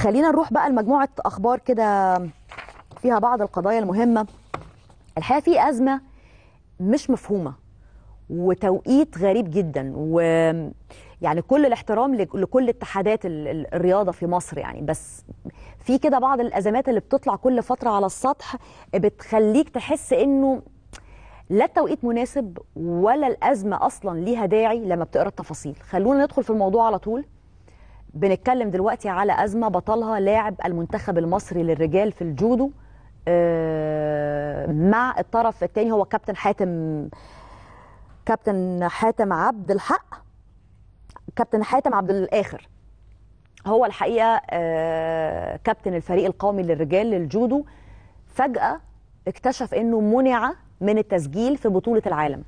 خلينا نروح بقى لمجموعه اخبار كده فيها بعض القضايا المهمه الحقيقه في ازمه مش مفهومه وتوقيت غريب جدا و يعني كل الاحترام لك- لكل اتحادات ال- ال- الرياضه في مصر يعني بس في كده بعض الازمات اللي بتطلع كل فتره على السطح بتخليك تحس انه لا التوقيت مناسب ولا الازمه اصلا ليها داعي لما بتقرا التفاصيل خلونا ندخل في الموضوع على طول بنتكلم دلوقتي على ازمه بطلها لاعب المنتخب المصري للرجال في الجودو آه، مع الطرف الثاني هو كابتن حاتم كابتن حاتم عبد الحق كابتن حاتم عبد الاخر هو الحقيقه آه، كابتن الفريق القومي للرجال للجودو فجاه اكتشف انه منع من التسجيل في بطوله العالم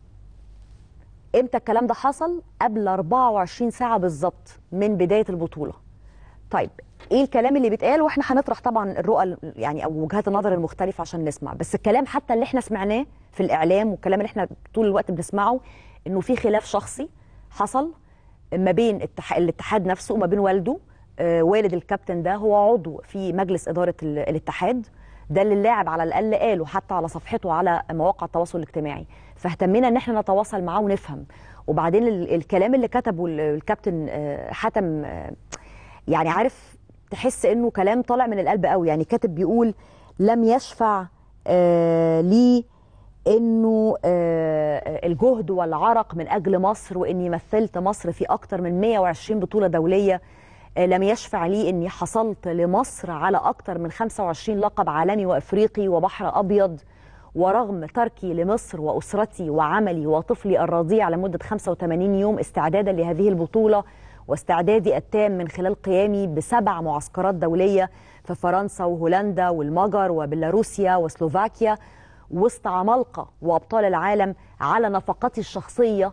امتى الكلام ده حصل قبل 24 ساعه بالظبط من بدايه البطوله طيب ايه الكلام اللي بيتقال واحنا هنطرح طبعا الرؤى ال- يعني او وجهات النظر المختلفه عشان نسمع بس الكلام حتى اللي احنا سمعناه في الاعلام والكلام اللي احنا طول الوقت بنسمعه انه في خلاف شخصي حصل ما بين اتح- الاتحاد نفسه وما بين والده آه، والد الكابتن ده هو عضو في مجلس اداره ال- الاتحاد ده اللي اللاعب على الاقل قاله حتى على صفحته على مواقع التواصل الاجتماعي فاهتمينا ان احنا نتواصل معاه ونفهم وبعدين ال- الكلام اللي كتبه ال- الكابتن آه، حاتم آه، يعني عارف تحس انه كلام طالع من القلب قوي يعني كاتب بيقول لم يشفع آه لي انه آه الجهد والعرق من اجل مصر واني مثلت مصر في اكتر من 120 بطوله دوليه آه لم يشفع لي اني حصلت لمصر على اكتر من 25 لقب عالمي وافريقي وبحر ابيض ورغم تركي لمصر واسرتي وعملي وطفلي الرضيع لمده 85 يوم استعدادا لهذه البطوله واستعدادي التام من خلال قيامي بسبع معسكرات دوليه في فرنسا وهولندا والمجر وبيلاروسيا وسلوفاكيا وسط عمالقه وابطال العالم على نفقتي الشخصيه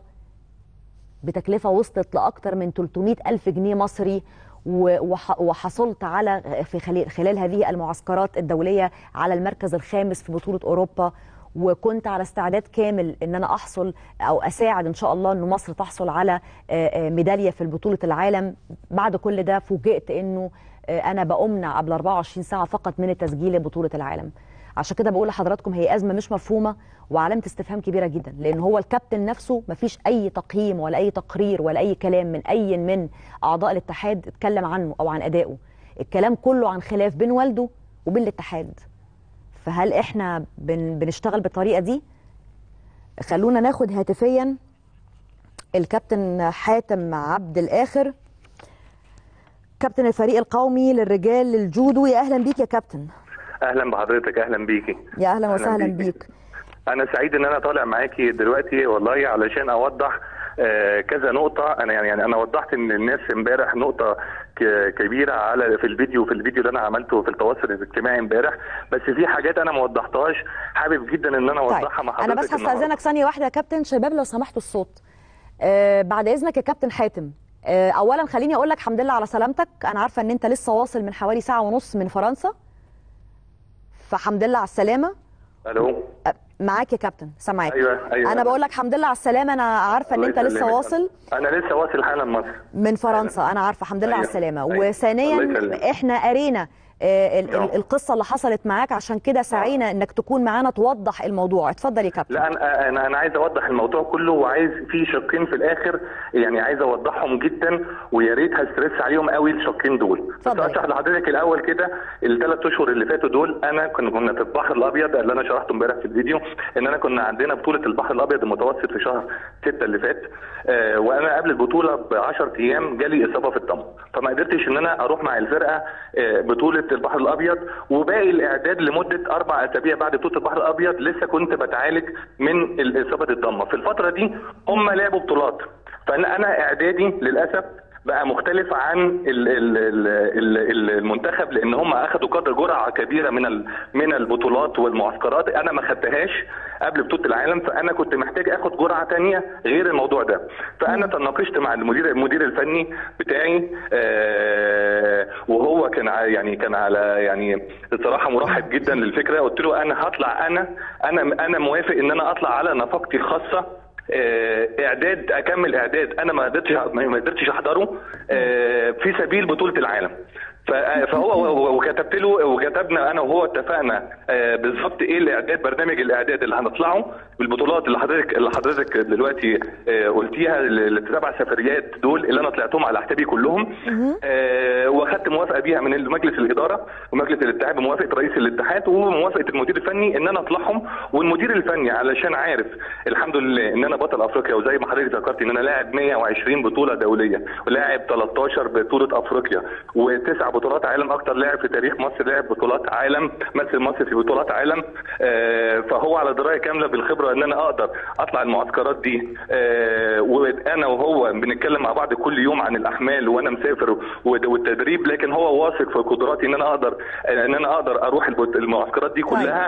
بتكلفه وصلت لاكثر من 300 الف جنيه مصري و- وح- وحصلت على في خلال, خلال هذه المعسكرات الدوليه على المركز الخامس في بطوله اوروبا وكنت على استعداد كامل ان انا احصل او اساعد ان شاء الله ان مصر تحصل على آه، آه، ميداليه في بطوله العالم بعد كل ده فوجئت انه آه، انا بامنع قبل 24 ساعه فقط من التسجيل لبطوله العالم عشان كده بقول لحضراتكم هي ازمه مش مفهومه وعلامه استفهام كبيره جدا لان هو الكابتن نفسه مفيش اي تقييم ولا اي تقرير ولا اي كلام من اي من اعضاء الاتحاد اتكلم عنه او عن ادائه الكلام كله عن خلاف بين والده وبين الاتحاد فهل احنا بن بنشتغل بالطريقه دي خلونا ناخد هاتفيا الكابتن حاتم عبد الاخر كابتن الفريق القومي للرجال للجودو يا اهلا بيك يا كابتن اهلا بحضرتك اهلا بيكي يا اهلا وسهلا بيكي. بيك انا سعيد ان انا طالع معاكي دلوقتي والله علشان اوضح آه، كذا نقطة أنا يعني يعني أنا وضحت إن الناس امبارح نقطة ك- كبيرة على في الفيديو في الفيديو اللي أنا عملته في التواصل الاجتماعي امبارح بس في حاجات أنا ما وضحتهاش حابب جدا إن أنا أوضحها مع حضرتك انا بس النهاردة. هستاذنك ثانيه واحده يا كابتن شباب لو سمحتوا الصوت آه بعد اذنك يا كابتن حاتم آه اولا خليني اقول لك الحمد لله على سلامتك انا عارفه ان انت لسه واصل من حوالي ساعه ونص من فرنسا فحمد لله على السلامه ألو آه، معاك يا كابتن سامعاك أيوه أيوه انا بقول لك الحمد لله على السلامه انا عارفه ان الله انت لسه يسلمك. واصل أنا لسه واصل حالا مصر من فرنسا انا عارفه الحمد لله على أيوة. السلامه أيوة. الله وثانيا يسلمك. احنا قرينا آه، ال- ال- نعم. القصه اللي حصلت معاك عشان كده سعينا انك تكون معانا توضح الموضوع اتفضل يا كابتن لا انا انا انا عايز اوضح الموضوع كله وعايز في شقين في الاخر يعني عايز اوضحهم جدا ويا ريت هسترس عليهم قوي الشقين دول بس اتفضل. اشرح لحضرتك الاول كده الثلاث اشهر اللي فاتوا دول انا كنا كنا في البحر الابيض اللي انا شرحته امبارح في الفيديو ان انا كنا عندنا بطوله البحر الابيض المتوسط في شهر 6 اللي فات آه وانا قبل البطوله ب 10 ايام جالي اصابه في الطم فما قدرتش ان انا اروح مع الفرقه آه بطوله البحر الابيض وباقي الاعداد لمده اربع اسابيع بعد بطوله البحر الابيض لسه كنت بتعالج من اصابه الضمه في الفتره دي هم لعبوا بطولات فانا انا اعدادي للاسف بقى مختلف عن ال- ال- ال- ال- ال- المنتخب لان هم اخذوا قدر جرعه كبيره من ال- من البطولات والمعسكرات انا ما خدتهاش قبل بطوله العالم فانا كنت محتاج اخد جرعه تانية غير الموضوع ده فانا تناقشت مع المدير المدير الفني بتاعي آه، وهو كان ع- يعني كان على يعني الصراحه مرحب جدا للفكره قلت له انا هطلع انا انا انا موافق ان انا اطلع على نفقتي الخاصه آه، اعداد اكمل اعداد انا ما قدرتش ما قدرتش احضره آه، في سبيل بطوله العالم ف- فهو وكتبت له وكتبنا انا وهو اتفقنا آه، بالظبط ايه الاعداد برنامج الاعداد اللي هنطلعه بالبطولات اللي حضرتك اللي حضرتك دلوقتي آه، قلتيها السبع سفريات دول اللي انا طلعتهم على حسابي كلهم آه، واخدت موافقه بيها من مجلس الاداره ومجلس الاتحاد بموافقه رئيس الاتحاد وموافقه المدير الفني ان انا اطلعهم والمدير الفني علشان عارف الحمد لله ان انا بطل افريقيا وزي ما حضرتك ذكرت ان انا لاعب 120 بطوله دوليه ولاعب 13 بطوله افريقيا وتسع بطولات عالم اكتر لاعب في تاريخ مصر لاعب بطولات عالم مثل مصر في بطولات عالم آه، فهو على درايه كامله بالخبره ان انا اقدر اطلع المعسكرات دي آه، وانا وهو بنتكلم مع بعض كل يوم عن الاحمال وانا مسافر ود- والتدريب لكن هو واثق في قدراتي ان انا اقدر ان انا اقدر اروح البط- المعسكرات دي كلها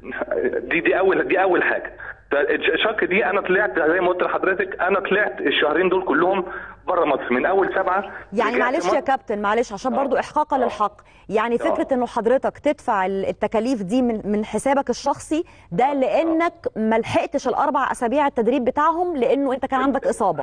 دي دي اول دي اول حاجه الشك دي انا طلعت زي ما قلت لحضرتك انا طلعت الشهرين دول كلهم بره مصر من اول سبعه يعني رجعت معلش يا مصر. كابتن معلش عشان برضو احقاقا للحق يعني فكره انه حضرتك تدفع ال- التكاليف دي من من حسابك الشخصي ده لانك ما لحقتش الاربع اسابيع التدريب بتاعهم لانه انت كان عندك اصابه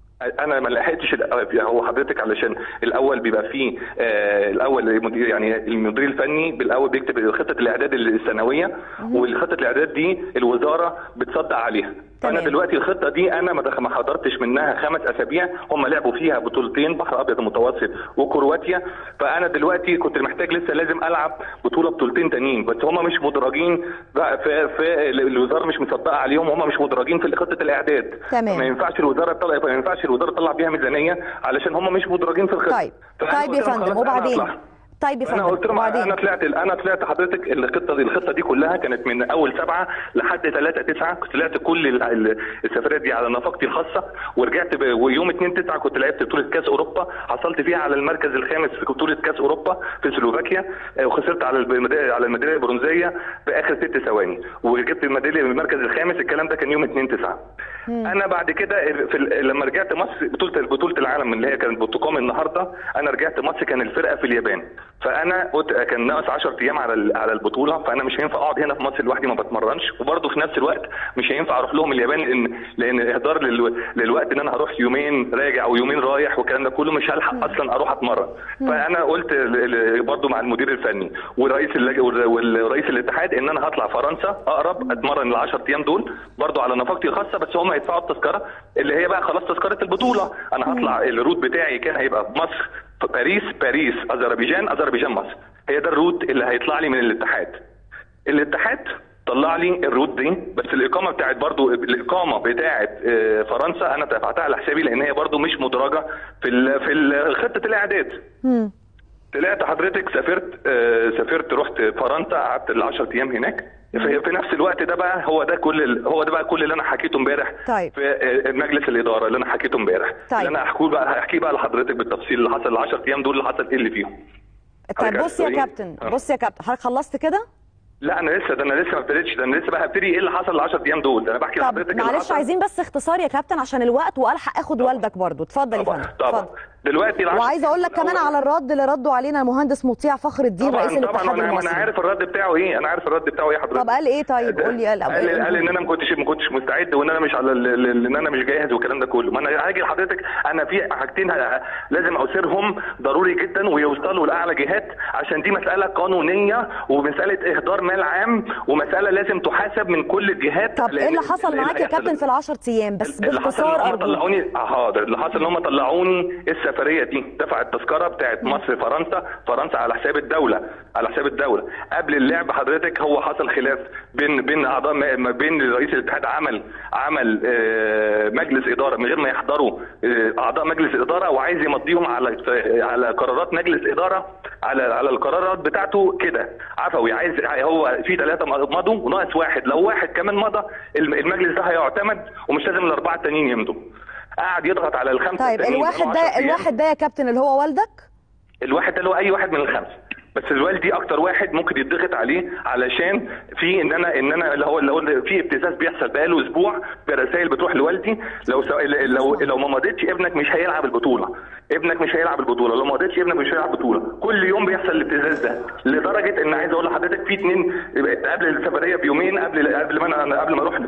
انا ما لحقتش ال- هو حضرتك علشان الاول بيبقى فيه آه الاول المدير يعني المدير الفني بالاول بيكتب خطه الاعداد السنويه والخطه الاعداد دي الوزاره بتصدق عليها فانا تمام. دلوقتي الخطه دي انا ما دخ- ما حضرتش منها خمس اسابيع هم لعبوا فيها بطولتين بحر ابيض المتوسط وكرواتيا فانا دلوقتي كنت محتاج لسه لازم العب بطوله بطولتين تانيين بس هم مش مدرجين بقى في, في الوزاره مش مصدقه عليهم هم مش مدرجين في خطه الاعداد تمام. ما ينفعش الوزاره تطلع ما ينفعش الوزاره تطلع بيها ميزانيه علشان هم مش مدرجين في الخطه طيب فأنا طيب يا قلت لهم فندم خلاص أنا وبعدين هطلع. طيب يا انا فندم قلت لهم انا وبعدين طلعت انا طلعت حضرتك الخطه دي الخطه دي كلها كانت من اول سبعه لحد 3 9 كنت طلعت كل ال- ال- السفرات دي على نفقتي الخاصه ورجعت ب... ويوم 2 9 كنت لعبت بطوله كاس اوروبا حصلت فيها على المركز الخامس في بطوله كاس اوروبا في سلوفاكيا آه، وخسرت على الميداليه على الميداليه البرونزيه باخر ست ثواني وجبت الميداليه المركز الخامس الكلام ده كان يوم 2 9 انا بعد كده في ال- لما رجعت مصر بطوله بطوله العالم اللي هي كانت بتقام النهارده انا رجعت مصر كان الفرقه في اليابان فانا قلت كان ناقص 10 ايام على ال- على البطوله فانا مش هينفع اقعد هنا في مصر لوحدي ما بتمرنش وبرضه في نفس الوقت مش هينفع اروح لهم اليابان لان لان اهدار لل- للوقت ان انا هروح يومين راجع او يومين رايح والكلام ده كله مش هلحق اصلا اروح اتمرن فانا قلت برضه مع المدير الفني ورئيس اللج... ورئيس الاتحاد ان انا هطلع فرنسا اقرب اتمرن ال 10 ايام دول برضه على نفقتي الخاصه بس هم هيدفعوا التذكره اللي هي بقى خلاص تذكره البطوله انا هطلع الروت بتاعي كان هيبقى مصر باريس باريس اذربيجان اذربيجان مصر هي ده الروت اللي هيطلع لي من الاتحاد الاتحاد طلع لي الروت دي بس الاقامه بتاعت برضو الاقامه بتاعت آه، فرنسا انا دفعتها على حسابي لان هي برضو مش مدرجه في ال في ال- خطه الاعداد مم. طلعت حضرتك سافرت آه، سافرت رحت فرنسا قعدت ال 10 ايام هناك في في نفس الوقت ده بقى هو ده كل ال- هو ده بقى كل اللي انا حكيته امبارح طيب. في آه، مجلس الاداره اللي انا حكيته امبارح طيب. اللي انا هحكيه بقى هحكيه بقى لحضرتك بالتفصيل اللي حصل ال 10 ايام دول اللي حصل ايه اللي فيهم طيب حضرتك بص يا عايز كابتن تقولي؟ آه. بص يا كابتن حضرتك خلصت كده لا انا لسه ده انا لسه ما ابتديتش ده انا لسه بقى هبتدي ايه اللي حصل ال 10 ايام دول ده انا بحكي طب لحضرتك اللي معلش حصل. عايزين بس اختصار يا كابتن عشان الوقت والحق اخد والدك برضو اتفضل يا طبعا فندم طبعا اتفضل دلوقتي العشر وعايزه اقول لك أيام كمان الأول- على الرد اللي ردوا علينا المهندس مطيع فخر الدين طبعا رئيس طبعا الاتحاد انا انا المصري عارف الرد بتاعه ايه انا عارف الرد بتاعه ايه حضرتك طب قال ايه طيب قول لي قال قال, قال, قال ان انا ما كنتش ما كنتش مستعد وان انا مش على ال- ال- ان انا مش جاهز والكلام ده كله ما انا هاجي لحضرتك انا في حاجتين ه- لازم اوثرهم ضروري جدا ويوصلوا لاعلى جهات عشان دي مساله قانونيه ومساله اهدار مال عام ومساله لازم تحاسب من كل الجهات طب ايه اللي حصل لأن معاك يا هيحصل- كابتن في العشر ايام بس اللي حصل ان باختصار هم ارجوك طلعوني حاضر اللي حصل ان هم طلعوني السفريه دي دفع التذكره بتاعت مصر فرنسا فرنسا على حساب الدوله على حساب الدوله قبل اللعب حضرتك هو حصل خلاف بين بين اعضاء ما بين رئيس الاتحاد عمل عمل آه، مجلس اداره من غير ما يحضروا آه، اعضاء مجلس الاداره وعايز يمضيهم على على قرارات مجلس اداره على على القرارات بتاعته كده عفوي عايز هو في ثلاثه مضوا وناقص واحد لو واحد كمان مضى المجلس ده هيعتمد ومش لازم الاربعه التانيين يمضوا قعد يضغط على الخمسه طيب التانيين الواحد بقوا ده 10 أيام. الواحد ده يا كابتن اللي هو والدك الواحد ده اللي هو اي واحد من الخمسه بس الوالدي اكتر واحد ممكن يتضغط عليه علشان في ان انا ان انا اللي هو اللي هو في ابتزاز بيحصل بقاله اسبوع برسائل بتروح لوالدي لو سو... لو لو ما مضيتش ابنك مش هيلعب البطوله ابنك مش هيلعب البطوله لو ما مضيتش ابنك مش هيلعب بطوله كل يوم بيحصل الابتزاز ده لدرجه ان عايز اقول لحضرتك في اتنين قبل السفريه بيومين قبل قبل ما انا قبل ما اروح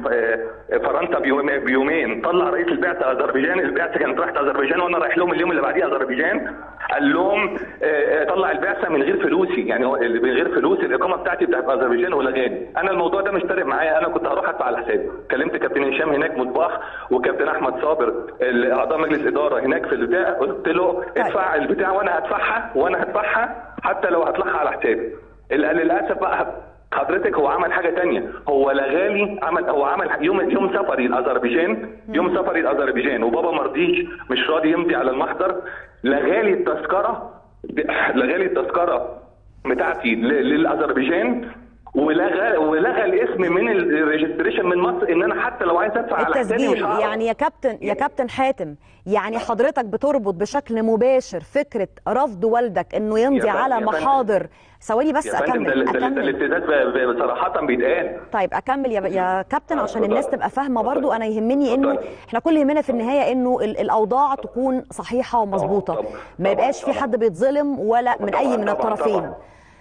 فرنسا بيوم- بيومين طلع رئيس البعثه اذربيجان البعثه كانت رايحه اذربيجان وانا رايح لهم اليوم اللي بعديه اذربيجان قال لهم آه، آه، طلع يطلع البعثه من غير فلوسي يعني هو اللي من غير فلوس الاقامه بتاعتي بتاعت اذربيجان ولغاني انا الموضوع ده مش فارق معايا انا كنت هروح ادفع على حسابي كلمت كابتن هشام هناك مطباخ وكابتن احمد صابر اعضاء مجلس اداره هناك في البتاع قلت له ادفع البتاع وانا هدفعها وانا هدفعها حتى لو هطلعها على حسابي للاسف بقى حضرتك هو عمل حاجه تانية هو لغالي عمل هو عمل يوم يوم سفري الاذربيجان يوم سفري الاذربيجان وبابا مرضيش مش راضي يمضي على المحضر لغالي التذكره لغالي التذكره بتاعتي للاذربيجان ولغى ولغى الاسم من الريجستريشن من مصر ان انا حتى لو عايز ادفع على حسابي مش التسجيل يعني يا كابتن يا كابتن حاتم يعني حضرتك بتربط بشكل مباشر فكره رفض والدك انه يمضي على محاضر ثواني بس اكمل ده اكمل الابتزاز صراحه بيتقال طيب اكمل يا يا كابتن عشان الناس تبقى فاهمه برضو انا يهمني انه احنا كل يهمنا في النهايه انه الاوضاع تكون صحيحه ومظبوطه ما يبقاش في حد بيتظلم ولا من اي من الطرفين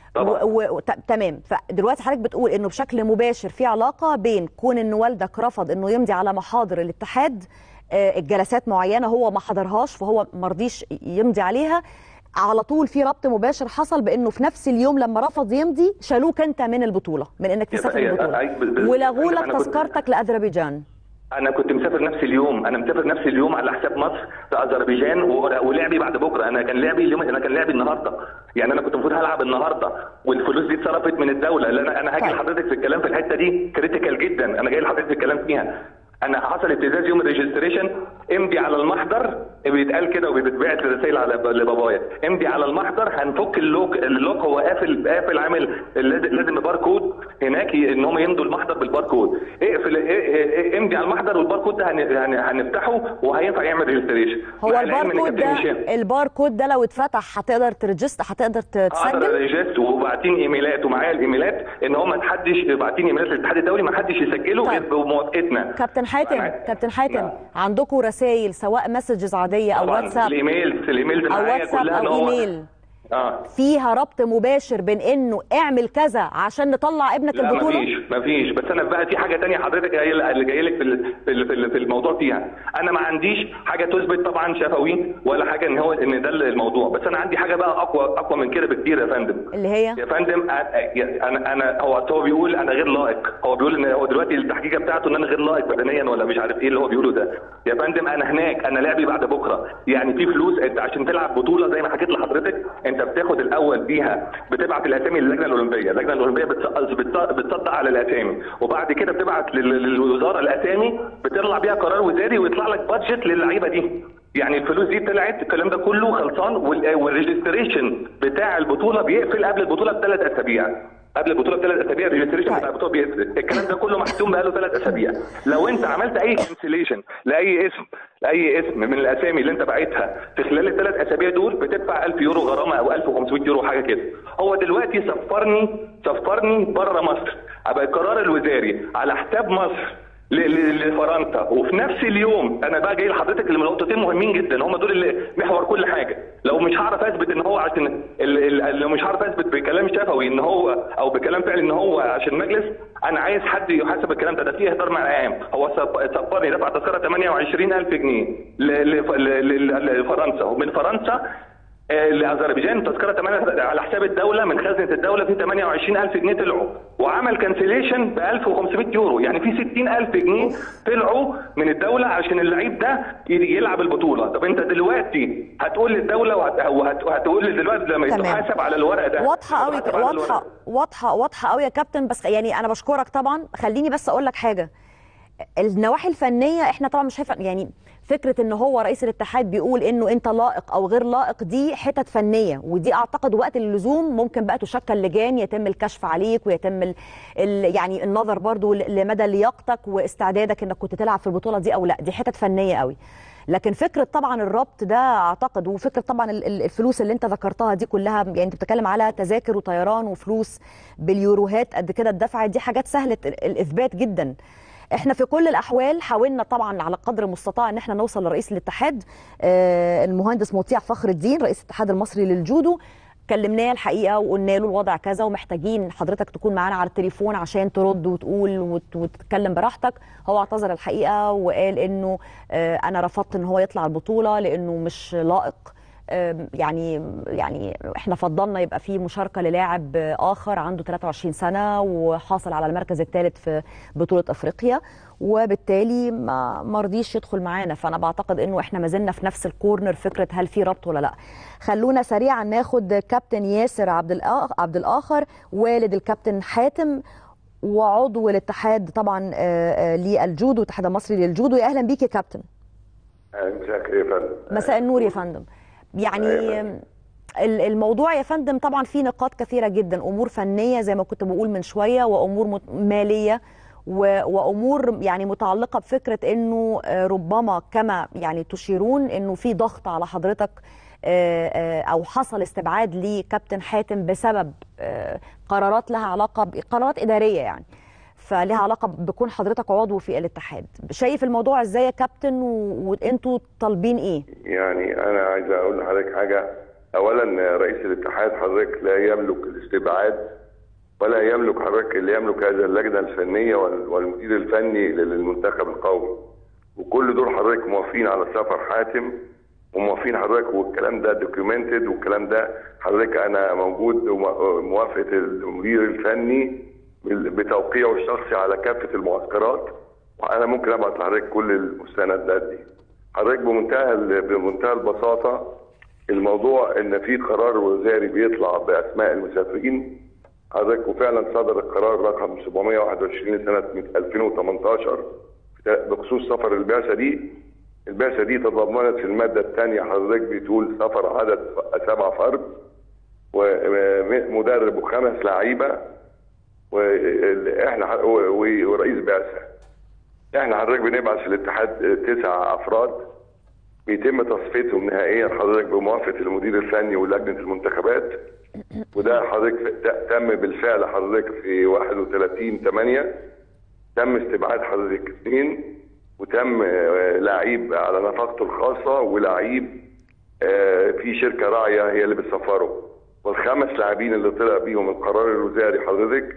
تمام فدلوقتي حضرتك بتقول انه بشكل مباشر في علاقه بين كون ان والدك رفض انه يمضي على محاضر الاتحاد الجلسات معينه هو ما حضرهاش فهو ما رضيش يمضي عليها على طول في ربط مباشر حصل بانه في نفس اليوم لما رفض يمضي شالوك انت من البطوله من انك تسافر البطوله ولغوا لك تذكرتك لاذربيجان انا كنت مسافر نفس اليوم انا مسافر نفس اليوم على حساب مصر في اذربيجان ولعبي بعد بكره انا كان لعبي اليوم انا كان لعبي النهارده يعني انا كنت المفروض هلعب النهارده والفلوس دي اتصرفت من الدوله لان انا هاجي لحضرتك في الكلام في الحته دي كريتيكال جدا انا جاي لحضرتك في الكلام فيها انا حصل ابتزاز يوم الريجستريشن امضي على المحضر بيتقال كده وبيتبعت رسائل على لبابايا امضي على المحضر هنفك اللوك اللوك هو قافل قافل عامل لازم باركود هناك ان هم يمضوا المحضر بالباركود اقفل امضي على المحضر والباركود ده هنفتحه وهينفع يعمل ريجستريشن هو الباركود ده الباركود ده لو اتفتح هتقدر ترجست هتقدر تسجل اقدر ريجست وبعتين ايميلات ومعايا الايميلات ان هم ما حدش باعتين ايميلات للاتحاد الدولي ما حدش يسجله غير بموافقتنا كابتن حاتم كابتن حاتم عندكم رسائل سواء مسجز عاديه او واتساب الايميل الايميل او واتساب او ايميل آه. فيها ربط مباشر بين انه اعمل كذا عشان نطلع ابنك لا البطوله مفيش مفيش بس انا بقى في حاجه تانية حضرتك اللي جاي لك في في الموضوع فيها انا ما عنديش حاجه تثبت طبعا شفوي ولا حاجه ان هو ان ده الموضوع بس انا عندي حاجه بقى اقوى اقوى من كده بكتير يا فندم اللي هي يا فندم انا انا هو هو بيقول انا غير لائق هو بيقول ان هو دلوقتي التحقيقه بتاعته ان انا غير لائق بدنيا ولا مش عارف ايه اللي هو بيقوله ده يا فندم انا هناك انا لعبي بعد بكره يعني في فلوس انت عشان تلعب بطوله زي ما حكيت لحضرتك انت بتاخد الاول بيها بتبعت الاسامي للجنه الاولمبيه، اللجنه الاولمبيه بتصدق على الاسامي وبعد كده بتبعت للوزاره الاسامي بتطلع بيها قرار وزاري ويطلع لك بادجت للعيبه دي. يعني الفلوس دي طلعت الكلام ده كله خلصان والريجستريشن بتاع البطوله بيقفل قبل البطوله بثلاث اسابيع. قبل البطوله بثلاث اسابيع الريجستريشن بتاع البطوله بيقفل الكلام ده كله محسوم بقاله ثلاث اسابيع لو انت عملت اي كانسليشن لاي اسم لاي اسم من الاسامي اللي انت باعتها في خلال الثلاث اسابيع دول بتدفع 1000 يورو غرامه او 1500 يورو حاجه كده هو دلوقتي سفرني سفرني بره مصر ابقى القرار الوزاري على حساب مصر لفرنسا وفي نفس اليوم انا بقى جاي لحضرتك لنقطتين مهمين جدا هم دول اللي محور كل حاجه لو مش هعرف اثبت ان هو عشان لو مش هعرف اثبت بكلام شفوي ان هو او بكلام فعلي ان هو عشان مجلس انا عايز حد يحاسب الكلام ده ده فيه اهدار مع الاعلام هو سفرني دفع تذكره 28000 جنيه لفرنسا ومن فرنسا لاذربيجان تذكره 8 على حساب الدوله من خزنه الدوله في 28000 جنيه طلعوا وعمل كانسليشن ب 1500 يورو يعني في 60000 جنيه طلعوا من الدوله عشان اللعيب ده يلعب البطوله طب انت دلوقتي هتقول للدوله وهتقول لي دلوقتي لما يتحاسب على الورق ده واضحه قوي واضحه واضحه واضحه قوي يا كابتن بس يعني انا بشكرك طبعا خليني بس اقول لك حاجه النواحي الفنيه احنا طبعا مش شايفه يعني فكره ان هو رئيس الاتحاد بيقول انه انت لائق او غير لائق دي حتت فنيه ودي اعتقد وقت اللزوم ممكن بقى تشكل لجان يتم الكشف عليك ويتم ال ال يعني النظر برضو لمدى لياقتك واستعدادك انك كنت تلعب في البطوله دي او لا دي حتت فنيه قوي لكن فكره طبعا الربط ده اعتقد وفكره طبعا الفلوس اللي انت ذكرتها دي كلها يعني انت بتتكلم على تذاكر وطيران وفلوس باليوروهات قد كده الدفع دي حاجات سهله الاثبات جدا احنا في كل الاحوال حاولنا طبعا على قدر المستطاع ان احنا نوصل لرئيس الاتحاد آه المهندس مطيع فخر الدين رئيس الاتحاد المصري للجودو كلمناه الحقيقه وقلنا له الوضع كذا ومحتاجين حضرتك تكون معانا على التليفون عشان ترد وتقول وت... وتتكلم براحتك هو اعتذر الحقيقه وقال انه آه انا رفضت ان هو يطلع البطوله لانه مش لائق آم، يعني يعني احنا فضلنا يبقى في مشاركه للاعب اخر عنده 23 سنه وحاصل على المركز الثالث في بطوله افريقيا وبالتالي ما ما رضيش يدخل معانا فانا بعتقد انه احنا ما زلنا في نفس الكورنر فكره هل في ربط ولا لا خلونا سريعا ناخد كابتن ياسر عبد الآخ عبد الاخر والد الكابتن حاتم وعضو الاتحاد طبعا آه، آه، للجودو الاتحاد المصري للجودو يا اهلا بيك يا كابتن مساك ايه يا فندم مساء النور يا فندم يعني أيوة. ال- الموضوع يا فندم طبعا فيه نقاط كثيرة جدا أمور فنية زي ما كنت بقول من شوية وأمور مت- مالية و- وأمور يعني متعلقة بفكرة أنه آه، ربما كما يعني تشيرون أنه في ضغط على حضرتك آه، آه، أو حصل استبعاد لكابتن حاتم بسبب آه، قرارات لها علاقة بقرارات إدارية يعني فلها علاقة بكون حضرتك عضو في الاتحاد شايف الموضوع ازاي يا كابتن و- وانتوا طالبين ايه؟ يعني انا عايز اقول لحضرتك حاجه اولا رئيس الاتحاد حضرتك لا يملك الاستبعاد ولا يملك حضرتك اللي يملك هذا اللجنه الفنيه وال- والمدير الفني للمنتخب القومي وكل دول حضرتك موافقين على سفر حاتم وموافقين حضرتك والكلام ده دوكيومنتد والكلام ده حضرتك انا موجود وموافقه المدير الفني بال- بتوقيعه الشخصي على كافه المعسكرات وانا ممكن ابعت لحضرتك كل المستندات دي حضرتك بمنتهى ال- بمنتهى البساطه الموضوع ان في قرار وزاري بيطلع باسماء المسافرين حضرتك وفعلا صدر القرار رقم 721 لسنه 2018 بخصوص سفر البعثه دي البعثه دي تضمنت في الماده الثانيه حضرتك بتقول سفر عدد سبع فرد ومدرب وخمس لعيبه واحنا ورئيس بعثه احنا حضرتك بنبعث في الاتحاد تسع افراد بيتم تصفيتهم نهائيا حضرتك بموافقه المدير الفني ولجنه المنتخبات وده حضرتك تم بالفعل حضرتك في 31 8 تم استبعاد حضرتك اثنين وتم آه، لعيب على نفقته الخاصه ولعيب آه، في شركه راعيه هي اللي بتسفره والخمس لاعبين اللي طلع بيهم القرار الوزاري حضرتك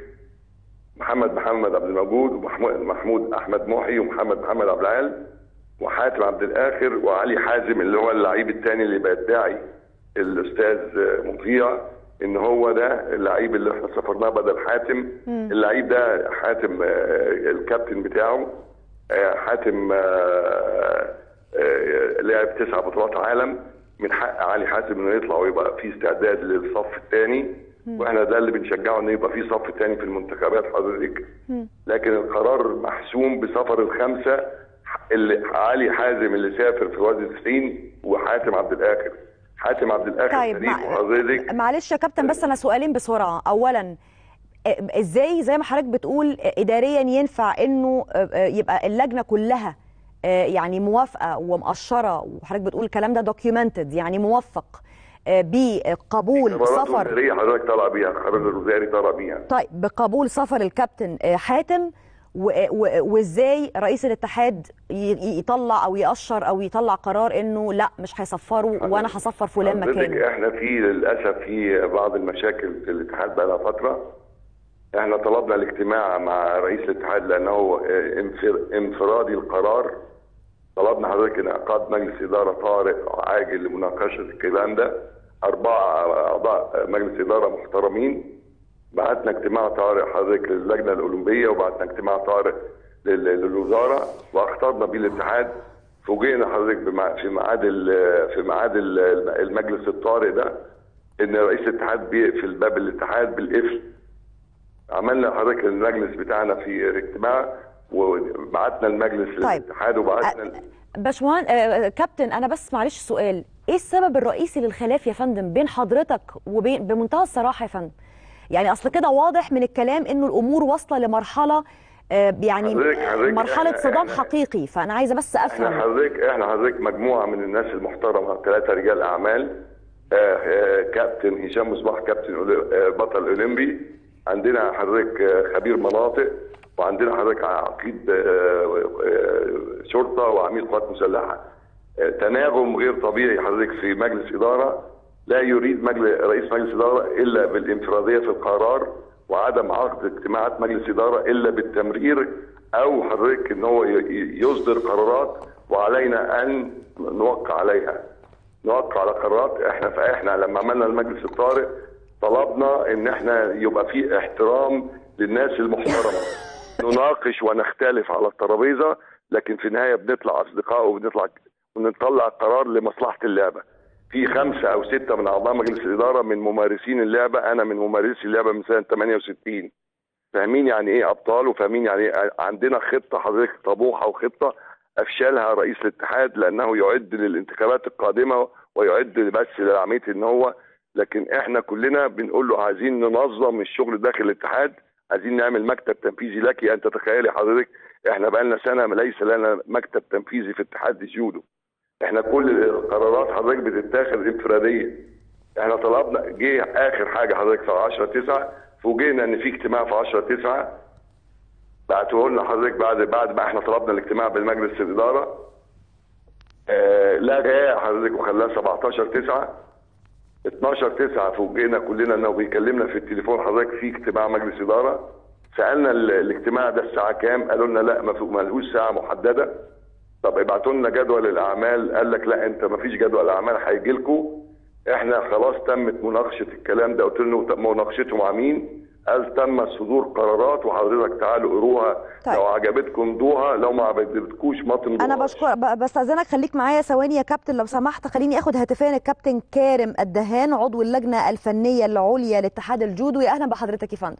محمد محمد عبد الموجود ومحمود محمود احمد محي ومحمد محمد عبد العال وحاتم عبد الاخر وعلي حازم اللي هو اللعيب الثاني اللي بيدعي الاستاذ مطيع ان هو ده اللعيب اللي احنا سافرناه بدل حاتم اللعيب ده حاتم آه، الكابتن بتاعه آه، حاتم آه، آه، لعب تسع بطولات عالم من حق علي حاتم انه يطلع ويبقى في استعداد للصف الثاني واحنا ده اللي بنشجعه انه يبقى في صف ثاني في المنتخبات حضرتك لكن القرار محسوم بسفر الخمسه اللي علي حازم اللي سافر في وادي السين وحاتم عبد الاخر حاتم عبد الاخر طيب فريق مع- حضرتك معلش يا كابتن بس انا سؤالين بسرعه اولا آه، ازاي زي ما حضرتك بتقول آه، اداريا ينفع انه آه، آه، يبقى اللجنه كلها آه، يعني موافقه ومقشره وحضرتك بتقول الكلام ده دوكيومنتد يعني موفق آه، بقبول قرارات سفر وزاريه حضرتك طالع بيها قرار الوزاري طالع بيها طيب بقبول سفر الكابتن آه، حاتم و- و- وازاي رئيس الاتحاد ي- يطلع او يقشر او يطلع قرار انه لا مش هيصفروا وانا هصفر فلان حضرتك مكانه احنا في للاسف في بعض المشاكل في الاتحاد بقى لها فتره احنا طلبنا الاجتماع مع رئيس الاتحاد لانه اه، انفر- انفرادي القرار طلبنا حضرتك انعقاد مجلس اداره طارئ عاجل لمناقشه الكلام ده اربعه اعضاء مجلس اداره محترمين بعتنا اجتماع طارئ حضرتك للجنه الاولمبيه وبعتنا اجتماع طارئ لل- للوزاره واخترنا بيه الاتحاد فوجئنا حضرتك بمع- في ميعاد ال- في ميعاد ال- المجلس الطارئ ده ان رئيس الاتحاد بيقفل باب الاتحاد بالقفل عملنا حضرتك المجلس بتاعنا في اجتماع وبعتنا المجلس طيب. للاتحاد وبعتنا باشمهندس آه، كابتن انا بس معلش سؤال ايه السبب الرئيسي للخلاف يا فندم بين حضرتك وبين بمنتهى الصراحه يا فندم يعني اصل كده واضح من الكلام انه الامور واصله لمرحله آه، يعني حضرتك- حضرتك مرحله إحنا- صدام إحنا- حقيقي فانا عايزه بس احنا افهم حضرتك احنا حضرتك مجموعه من الناس المحترمه ثلاثه رجال اعمال آه، آه، كابتن هشام مصباح كابتن أولي- آه، بطل اولمبي عندنا حضرتك آه، خبير مناطق وعندنا حضرتك عقيد آه، آه، شرطه وعميد قوات مسلحه آه، تناغم غير طبيعي حضرتك في مجلس اداره لا يريد مجلس رئيس مجلس اداره الا بالانفراديه في القرار وعدم عقد اجتماعات مجلس اداره الا بالتمرير او حضرتك ان هو ي- ي- يصدر قرارات وعلينا ان نوقع عليها نوقع على قرارات احنا فاحنا لما عملنا المجلس الطارئ طلبنا ان احنا يبقى في احترام للناس المحترمه نناقش ونختلف على الترابيزه لكن في النهايه بنطلع اصدقاء وبنطلع ونطلع قرار لمصلحه اللعبه في خمسه او سته من اعضاء مجلس الاداره من ممارسين اللعبه انا من ممارسي اللعبه من سنه 68 فاهمين يعني ايه ابطال وفاهمين يعني ايه عندنا خطه حضرتك طموحه وخطه افشلها رئيس الاتحاد لانه يعد للانتخابات القادمه ويعد بس لعمليه ان هو لكن احنا كلنا بنقول له عايزين ننظم الشغل داخل الاتحاد عايزين نعمل مكتب تنفيذي لك ان تتخيلي حضرتك احنا بقالنا سنه ليس لنا مكتب تنفيذي في اتحاد الجودو احنا كل القرارات حضرتك بتتاخد انفراديه احنا طلبنا جه اخر حاجه حضرتك في 10 9 فوجئنا ان في اجتماع في 10 9 بعتوه لنا حضرتك بعد بعد ما احنا طلبنا الاجتماع بالمجلس الاداره آه لغى حضرتك وخلاه 17 9 12 9 فوجئنا كلنا انه بيكلمنا في التليفون حضرتك في اجتماع مجلس اداره سالنا ال- الاجتماع ده الساعه كام قالوا لنا لا ما في- ما لهوش ساعه محدده طب ابعتوا لنا جدول الاعمال قال لك لا انت ما فيش جدول اعمال هيجي لكم احنا خلاص تمت مناقشه الكلام ده قلت له طب مناقشته مع مين قال تم صدور قرارات وحضرتك تعالوا قروها طيب. لو عجبتكم امضوها لو ما عجبتكوش ما تمضوهاش انا بشكر ب- بستاذنك خليك معايا ثواني يا كابتن لو سمحت خليني اخد هاتفين الكابتن كارم الدهان عضو اللجنه الفنيه العليا لاتحاد الجودو يا اهلا بحضرتك يا فندم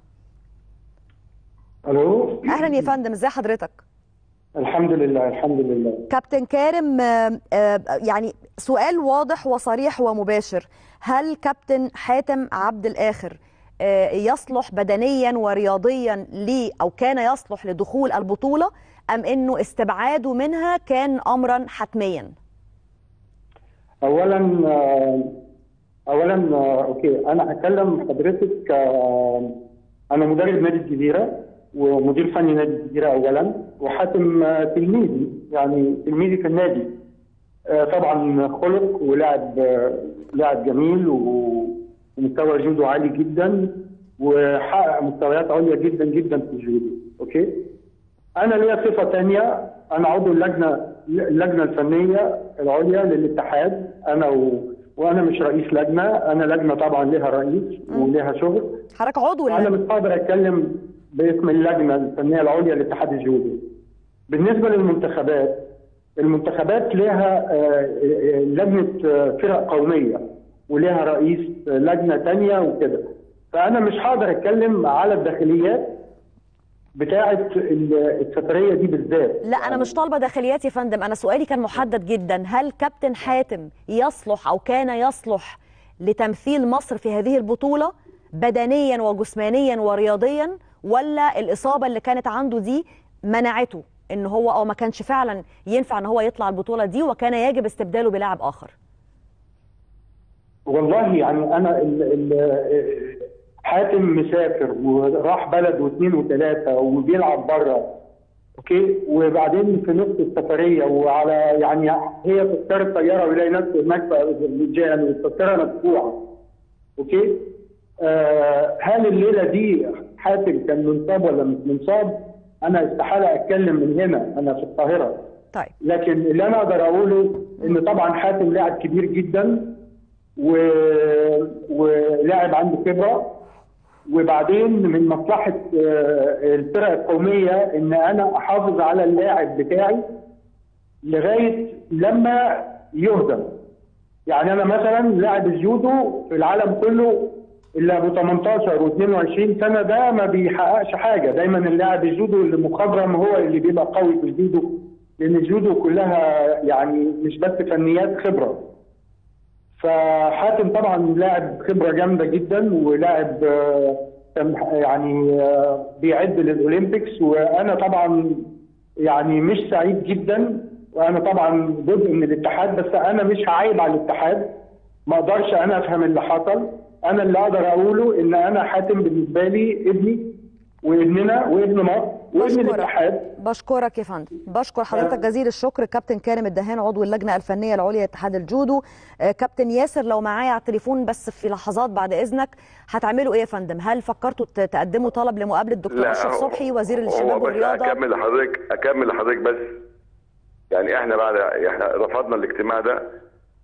الو اهلا يا فندم ازي حضرتك الحمد لله الحمد لله كابتن كارم آه، آه، يعني سؤال واضح وصريح ومباشر هل كابتن حاتم عبد الآخر آه، يصلح بدنيا ورياضيا ل أو كان يصلح لدخول البطولة أم أنه استبعاده منها كان أمرا حتميا اولا آه، اولا آه، اوكي انا هكلم حضرتك آه، انا مدرب نادي الجزيره ومدير فني نادي الجزيره اولا وحاتم آه، تلميذي يعني تلميذي في النادي آه، طبعا خلق ولاعب آه، لاعب جميل و- ومستوى جودو عالي جدا وحقق مستويات عليا جدا جدا في الجودو اوكي انا ليا صفه ثانيه انا عضو اللجنه اللجنه الفنيه العليا للاتحاد انا و... وانا مش رئيس لجنه انا لجنه طبعا لها رئيس ولها شغل حضرتك عضو انا ولا مش قادر اتكلم باسم اللجنه الفنيه العليا لاتحاد الجودو بالنسبه للمنتخبات المنتخبات لها آه، آه، لجنه آه، فرق قوميه ولها رئيس آه، لجنه ثانيه وكده فانا مش هقدر اتكلم على الداخليات بتاعه ال- السفريه دي بالذات لا أنا مش طالبة داخليات يا فندم أنا سؤالي كان محدد جدا هل كابتن حاتم يصلح أو كان يصلح لتمثيل مصر في هذه البطولة بدنيا وجسمانيا ورياضيا ولا الإصابة اللي كانت عنده دي منعته ان هو او ما كانش فعلا ينفع ان هو يطلع البطولة دي وكان يجب استبداله بلاعب آخر والله يعني انا ال ال حاتم مسافر وراح بلد واثنين وثلاثه وبيلعب بره اوكي وبعدين في نص السفريه وعلى يعني هي تذكره طياره ويلاقي نفسه هناك في اذربيجان والتذكره مدفوعه اوكي آه هل الليله دي حاتم كان منصاب ولا مش منصاب؟ انا استحاله اتكلم من هنا انا في القاهره طيب لكن اللي انا اقدر اقوله ان طبعا حاتم لاعب كبير جدا و... ولاعب عنده خبره وبعدين من مصلحه آه، الفرق القوميه ان انا احافظ على اللاعب بتاعي لغايه لما يهدم يعني انا مثلا لاعب الجودو في العالم كله اللي ابو 18 و22 سنه ده ما بيحققش حاجه دايما اللاعب الجودو اللي مخضرم هو اللي بيبقى قوي في الجودو لان الجودو كلها يعني مش بس فنيات خبره فحاتم طبعا لاعب خبره جامده جدا ولاعب آه، كان يعني آه، بيعد للاولمبيكس وانا طبعا يعني مش سعيد جدا وانا طبعا جزء من الاتحاد بس انا مش هعيب على الاتحاد ما اقدرش انا افهم اللي حصل انا اللي اقدر اقوله ان انا حاتم بالنسبه لي ابني وابننا وابن مصر وابن بشكرك الاتحاد بشكرك يا فندم بشكر حضرتك جزيل الشكر كابتن كارم الدهان عضو اللجنه الفنيه العليا لاتحاد الجودو آه، كابتن ياسر لو معايا على التليفون بس في لحظات بعد اذنك هتعملوا ايه يا فندم هل فكرتوا ت- تقدموا طلب لمقابله الدكتور اشرف هو- صبحي وزير هو الشباب بس والرياضه اكمل لحضرتك اكمل لحضرتك بس يعني احنا بعد احنا رفضنا الاجتماع ده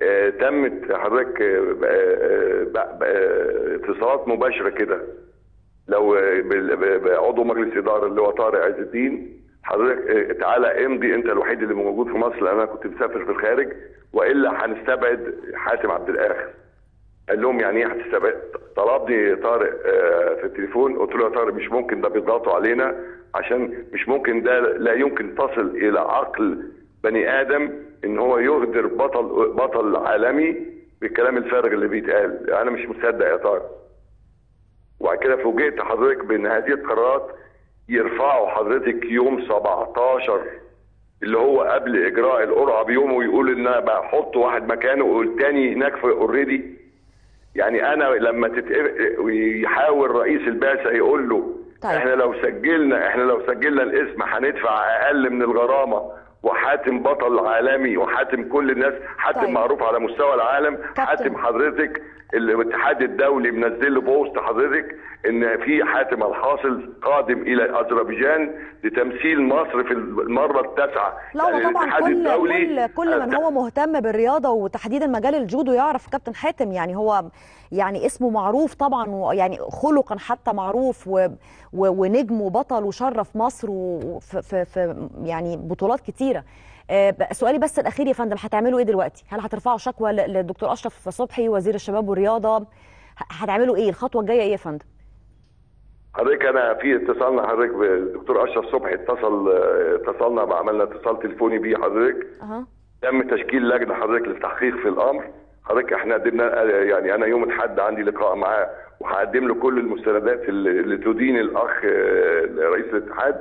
آه، تمت حضرتك آه، آه، ب- آه، اتصالات مباشره كده لو آه، بال- ب- بعضو مجلس اداره اللي هو طارق عز الدين حضرتك آه، تعالى امضي انت الوحيد اللي موجود في مصر لان انا كنت مسافر في الخارج والا هنستبعد حاتم عبد الاخر قال لهم يعني ايه هتستبعد طلبني طارق آه، في التليفون قلت له يا طارق مش ممكن ده بيضغطوا علينا عشان مش ممكن ده لا يمكن تصل الى عقل بني ادم ان هو يغدر بطل بطل عالمي بالكلام الفارغ اللي بيتقال انا مش مصدق يا طارق وبعد كده فوجئت حضرتك بان هذه القرارات يرفعوا حضرتك يوم 17 اللي هو قبل اجراء القرعه بيوم ويقول ان انا بحط واحد مكانه والتاني هناك في اوريدي يعني انا لما تتق... ويحاول رئيس البعثه يقول له طيب. احنا لو سجلنا احنا لو سجلنا الاسم هندفع اقل من الغرامه وحاتم بطل عالمي وحاتم كل الناس حاتم طيب. معروف على مستوى العالم حاتم حضرتك الاتحاد الدولي منزل له بوست حضرتك ان في حاتم الحاصل قادم الى اذربيجان لتمثيل مصر في المره التاسعه لا هو طبعا الاتحاد كل الدولي- كل كل من هو مهتم بالرياضه وتحديدا مجال الجودو يعرف كابتن حاتم يعني هو يعني اسمه معروف طبعا ويعني خلقا حتى معروف و و ونجم وبطل وشرف مصر وفي في في يعني بطولات كتيره آه، ب- سؤالي بس الاخير يا فندم هتعملوا ايه دلوقتي؟ هل هترفعوا شكوى ل- للدكتور اشرف صبحي وزير الشباب والرياضه؟ ه- هتعملوا ايه؟ الخطوه الجايه ايه يا فندم؟ حضرتك انا في اتصالنا حضرتك بالدكتور اشرف صبحي اتصل اه، اتصلنا عملنا اتصال تليفوني بيه حضرتك اها تم تشكيل لجنه حضرتك للتحقيق في الامر حضرتك احنا قدمنا اه، يعني انا يوم الاحد عندي لقاء معاه وهقدم له كل المستندات اللي اللي تدين الاخ اه، رئيس الاتحاد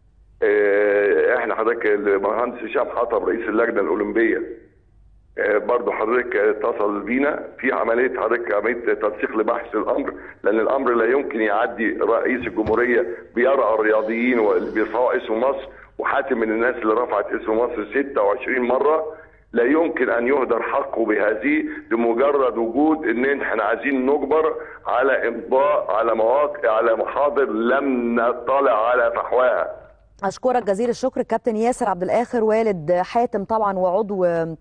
اه، احنا حضرتك المهندس هشام حطب رئيس اللجنه الاولمبيه آه، برضو حضرتك اتصل بينا في عمليه حضرتك عمليه تنسيق لبحث الامر لان الامر لا يمكن يعدي رئيس الجمهوريه بيرعى الرياضيين واللي بيرفعوا اسم مصر وحاتم من الناس اللي رفعت اسم مصر 26 مره لا يمكن ان يهدر حقه بهذه لمجرد وجود ان احنا عايزين نجبر على امضاء على مواقع على محاضر لم نطلع على فحواها اشكرك جزيل الشكر الكابتن ياسر عبد الاخر والد حاتم طبعا وعضو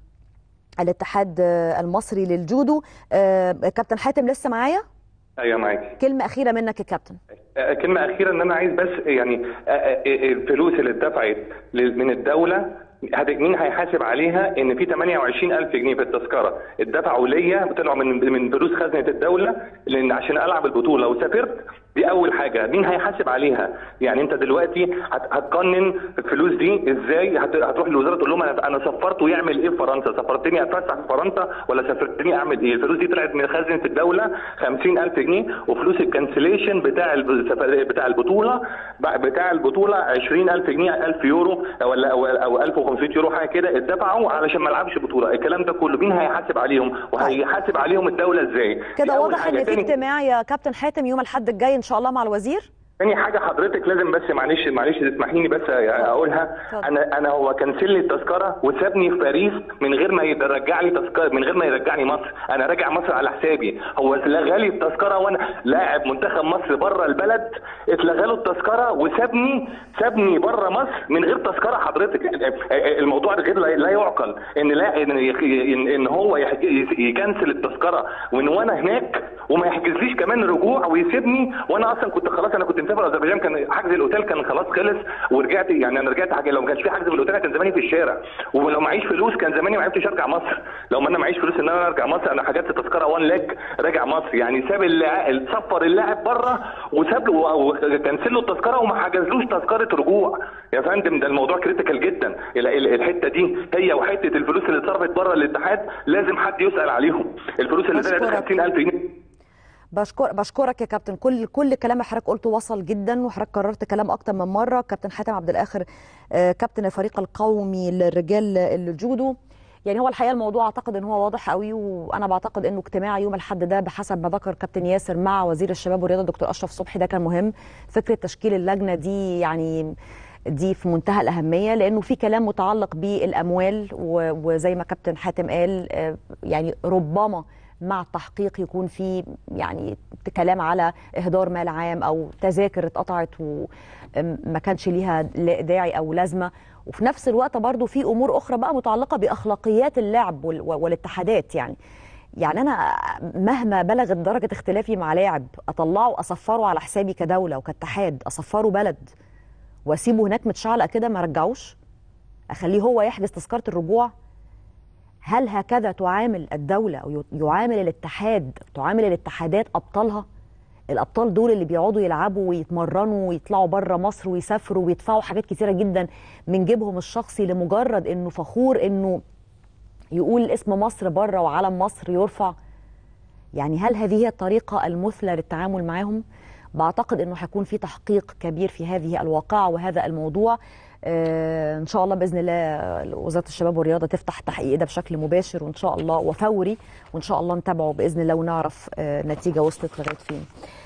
الاتحاد المصري للجودو آه، كابتن حاتم لسه معايا ايوه معاكي كلمه اخيره منك يا كابتن آه، كلمة أخيرة إن أنا عايز بس يعني آه، آه، آه، الفلوس اللي اتدفعت لل- من الدولة هت- مين هيحاسب عليها ان في 28000 جنيه في التذكره اتدفعوا ليا طلعوا من من فلوس خزنه الدوله لان عشان العب البطوله وسافرت دي اول حاجه مين هيحاسب عليها يعني انت دلوقتي هت- هتقنن الفلوس دي ازاي هت- هتروح للوزاره تقول لهم انا انا سفرت ويعمل ايه في فرنسا سفرتني اتفسح في فرنسا ولا سافرتني اعمل ايه الفلوس دي طلعت من خزنه الدوله 50000 جنيه وفلوس الكانسليشن بتاع الب- بتاع البطوله بتاع البطوله 20000 جنيه 1000 يورو ولا او او 1500 يورو حاجه كده اتدفعوا علشان ما العبش بطوله الكلام ده كله مين هيحاسب عليهم وهيحاسب عليهم الدوله ازاي دي كده أول واضح حاجة. ان في تاني- اجتماع يا كابتن حاتم يوم الاحد الجاي ان شاء الله مع الوزير تاني حاجة حضرتك لازم بس معلش معلش تسمحيني بس اقولها اتفضل. انا انا هو كنسل لي التذكرة وسابني في باريس من غير ما يرجع لي تذكرة من غير ما يرجعني مصر انا راجع مصر على حسابي هو اتلغى لي التذكرة وانا لاعب منتخب مصر بره البلد اتلغى له التذكرة وسابني سابني بره مصر من غير تذكرة حضرتك الموضوع ده غير لا لا يعقل ان لا ان ان, إن هو يحج- يكنسل التذكرة وان وانا هناك وما يحجزليش كمان رجوع ويسيبني وانا اصلا كنت خلاص انا كنت مسافر اذربيجان كان حجز الاوتيل كان خلاص خلص ورجعت يعني انا رجعت حاجه لو ما كانش في حجز في الاوتيل كان زماني في الشارع ولو معيش فلوس كان زماني ما عرفتش ارجع مصر لو ما انا معيش فلوس ان انا ارجع مصر انا حجزت تذكره وان لاج راجع مصر يعني ساب اللاعب سفر اللاعب بره وساب له وكنسل له التذكره وما حجزلوش تذكره رجوع يا فندم ده الموضوع كريتيكال جدا ال- ال- الحته دي هي وحته الفلوس اللي اتصرفت بره الاتحاد لازم حد يسال عليهم الفلوس اللي طلعت أشكرك. 50000 جنيه بشكر بشكرك يا كابتن كل كل كلام اللي حضرتك قلته وصل جدا وحضرتك كررت كلام اكتر من مره كابتن حاتم عبد الاخر آه، كابتن الفريق القومي للرجال الجودو يعني هو الحقيقه الموضوع اعتقد ان هو واضح قوي وانا بعتقد انه اجتماع يوم الاحد ده بحسب ما ذكر كابتن ياسر مع وزير الشباب والرياضه الدكتور اشرف صبحي ده كان مهم فكره تشكيل اللجنه دي يعني دي في منتهى الاهميه لانه في كلام متعلق بالاموال و- وزي ما كابتن حاتم قال آه، يعني ربما مع التحقيق يكون في يعني كلام على اهدار مال عام او تذاكر اتقطعت وما كانش ليها داعي او لازمه وفي نفس الوقت برضو في امور اخرى بقى متعلقه باخلاقيات اللعب وال- والاتحادات يعني يعني انا مهما بلغت درجه اختلافي مع لاعب اطلعه اصفره على حسابي كدوله وكاتحاد اصفره بلد واسيبه هناك متشعلق كده ما رجعوش اخليه هو يحجز تذكره الرجوع هل هكذا تعامل الدوله او يعامل الاتحاد تعامل الاتحادات ابطالها الابطال دول اللي بيقعدوا يلعبوا ويتمرنوا ويطلعوا بره مصر ويسافروا ويدفعوا حاجات كتيره جدا من جيبهم الشخصي لمجرد انه فخور انه يقول اسم مصر بره وعلم مصر يرفع يعني هل هذه هي الطريقه المثلى للتعامل معهم بعتقد انه هيكون في تحقيق كبير في هذه الواقعه وهذا الموضوع آه ان شاء الله باذن الله وزاره الشباب والرياضه تفتح تحقيق ده بشكل مباشر وان شاء الله وفوري وان شاء الله نتابعه باذن الله ونعرف آه نتيجه وصلت لغايه فين